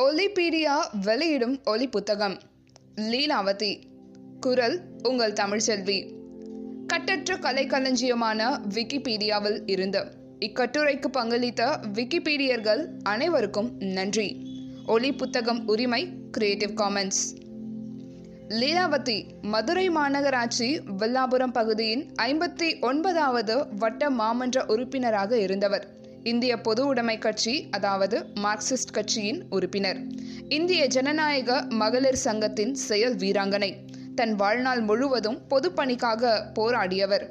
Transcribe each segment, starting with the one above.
ஒலிபீடியா வெளியிடும் ஒலி புத்தகம் லீலாவதி குரல் உங்கள் தமிழ்ச்செல்வி கட்டற்ற கலைக்களஞ்சியமான விக்கிபீடியாவில் இருந்து இக்கட்டுரைக்கு பங்களித்த விக்கிபீடியர்கள் அனைவருக்கும் நன்றி ஒலி புத்தகம் உரிமை கிரியேட்டிவ் காமன்ஸ் லீலாவதி மதுரை மாநகராட்சி வில்லாபுரம் பகுதியின் ஐம்பத்தி ஒன்பதாவது வட்ட மாமன்ற உறுப்பினராக இருந்தவர் இந்திய பொது உடைமை கட்சி அதாவது மார்க்சிஸ்ட் கட்சியின் உறுப்பினர் இந்திய ஜனநாயக மகளிர் சங்கத்தின் செயல் வீராங்கனை தன் வாழ்நாள் முழுவதும் பொதுப்பணிக்காக போராடியவர்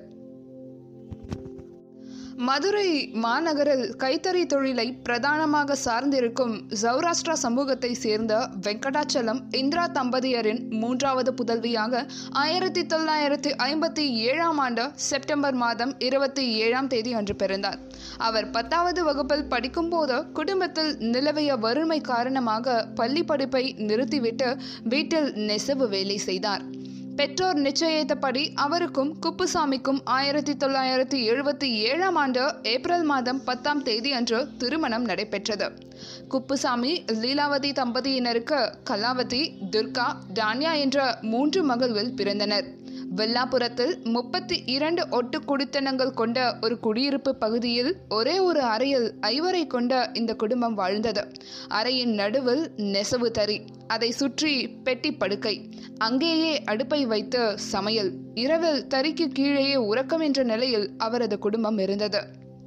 மதுரை மாநகரில் கைத்தறி தொழிலை பிரதானமாக சார்ந்திருக்கும் சௌராஷ்டிரா சமூகத்தை சேர்ந்த வெங்கடாச்சலம் இந்திரா தம்பதியரின் மூன்றாவது புதல்வியாக ஆயிரத்தி தொள்ளாயிரத்தி ஐம்பத்தி ஏழாம் ஆண்டு செப்டம்பர் மாதம் இருபத்தி ஏழாம் தேதி அன்று பிறந்தார் அவர் பத்தாவது வகுப்பில் படிக்கும்போது குடும்பத்தில் நிலவிய வறுமை காரணமாக பள்ளி படிப்பை நிறுத்திவிட்டு வீட்டில் நெசவு வேலை செய்தார் பெற்றோர் நிச்சயித்தபடி அவருக்கும் குப்புசாமிக்கும் ஆயிரத்தி தொள்ளாயிரத்தி எழுபத்தி ஏழாம் ஆண்டு ஏப்ரல் மாதம் பத்தாம் தேதி அன்று திருமணம் நடைபெற்றது குப்புசாமி லீலாவதி தம்பதியினருக்கு கலாவதி துர்கா டான்யா என்ற மூன்று மகள்கள் பிறந்தனர் வெள்ளாபுரத்தில் முப்பத்தி இரண்டு ஒட்டு குடித்தனங்கள் கொண்ட ஒரு குடியிருப்பு பகுதியில் ஒரே ஒரு அறையில் ஐவரை கொண்ட இந்த குடும்பம் வாழ்ந்தது அறையின் நடுவில் நெசவு தறி அதை சுற்றி பெட்டி படுக்கை அங்கேயே அடுப்பை வைத்து சமையல் இரவில் தறிக்கு கீழேயே உறக்கம் என்ற நிலையில் அவரது குடும்பம் இருந்தது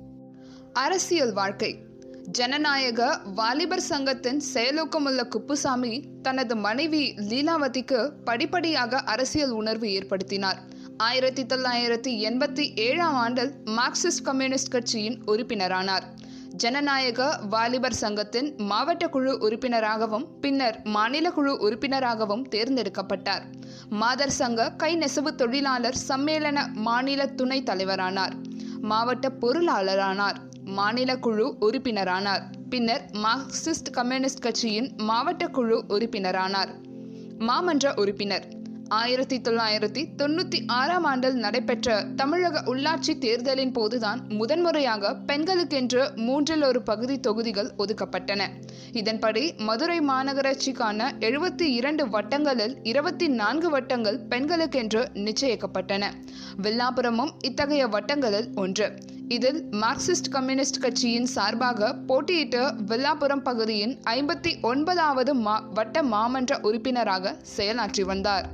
அரசியல் வாழ்க்கை ஜனநாயக வாலிபர் சங்கத்தின் செயலூக்கமுள்ள குப்புசாமி தனது மனைவி லீலாவதிக்கு படிப்படியாக அரசியல் உணர்வு ஏற்படுத்தினார் ஆயிரத்தி தொள்ளாயிரத்தி எண்பத்தி ஏழாம் ஆண்டில் மார்க்சிஸ்ட் கம்யூனிஸ்ட் கட்சியின் உறுப்பினரானார் ஜனநாயக வாலிபர் சங்கத்தின் மாவட்ட குழு உறுப்பினராகவும் பின்னர் மாநில குழு உறுப்பினராகவும் தேர்ந்தெடுக்கப்பட்டார் மாதர் சங்க கை நெசவு தொழிலாளர் சம்மேளன மாநில துணைத் தலைவரானார் மாவட்ட பொருளாளரானார் மாநில குழு உறுப்பினரானார் பின்னர் மார்க்சிஸ்ட் கம்யூனிஸ்ட் கட்சியின் மாவட்ட குழு உறுப்பினரானார் மாமன்ற உறுப்பினர் ஆயிரத்தி தொள்ளாயிரத்தி தொண்ணூற்றி ஆறாம் ஆண்டில் நடைபெற்ற தமிழக உள்ளாட்சி தேர்தலின் போதுதான் முதன்முறையாக பெண்களுக்கென்று மூன்றில் ஒரு பகுதி தொகுதிகள் ஒதுக்கப்பட்டன இதன்படி மதுரை மாநகராட்சிக்கான எழுபத்தி இரண்டு வட்டங்களில் இருபத்தி நான்கு வட்டங்கள் பெண்களுக்கென்று நிச்சயிக்கப்பட்டன வில்லாபுரமும் இத்தகைய வட்டங்களில் ஒன்று இதில் மார்க்சிஸ்ட் கம்யூனிஸ்ட் கட்சியின் சார்பாக போட்டியிட்டு வில்லாபுரம் பகுதியின் ஐம்பத்தி ஒன்பதாவது மா வட்ட மாமன்ற உறுப்பினராக செயலாற்றி வந்தார்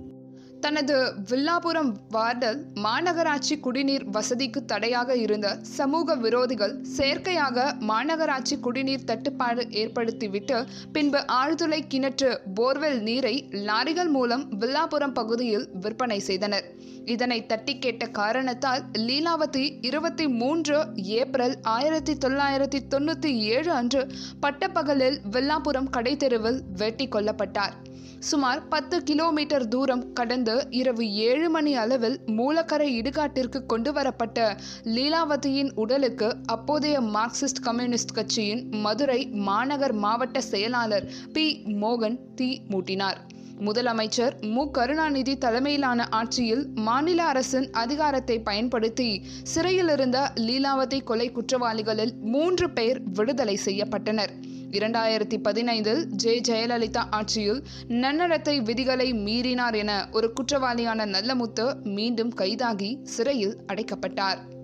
தனது வில்லாபுரம் வார்டில் மாநகராட்சி குடிநீர் வசதிக்கு தடையாக இருந்த சமூக விரோதிகள் செயற்கையாக மாநகராட்சி குடிநீர் தட்டுப்பாடு ஏற்படுத்திவிட்டு பின்பு ஆழ்துளை கிணற்று போர்வெல் நீரை லாரிகள் மூலம் வில்லாபுரம் பகுதியில் விற்பனை செய்தனர் இதனை தட்டி கேட்ட காரணத்தால் லீலாவதி இருபத்தி மூன்று ஏப்ரல் ஆயிரத்தி தொள்ளாயிரத்தி தொண்ணூற்றி ஏழு அன்று பட்டப்பகலில் வில்லாபுரம் கடைத்தெருவில் வெட்டி கொல்லப்பட்டார் சுமார் பத்து கிலோமீட்டர் தூரம் கடந்து இரவு ஏழு மணி அளவில் மூலக்கரை இடுகாட்டிற்கு கொண்டு வரப்பட்ட லீலாவதியின் உடலுக்கு அப்போதைய மார்க்சிஸ்ட் கம்யூனிஸ்ட் கட்சியின் மதுரை மாநகர் மாவட்ட செயலாளர் பி மோகன் தீ மூட்டினார் முதலமைச்சர் மு கருணாநிதி தலைமையிலான ஆட்சியில் மாநில அரசின் அதிகாரத்தை பயன்படுத்தி சிறையில் இருந்த லீலாவதி கொலை குற்றவாளிகளில் மூன்று பேர் விடுதலை செய்யப்பட்டனர் இரண்டாயிரத்தி பதினைந்தில் ஜே ஜெயலலிதா ஆட்சியில் நன்னடத்தை விதிகளை மீறினார் என ஒரு குற்றவாளியான நல்லமுத்து மீண்டும் கைதாகி சிறையில் அடைக்கப்பட்டார்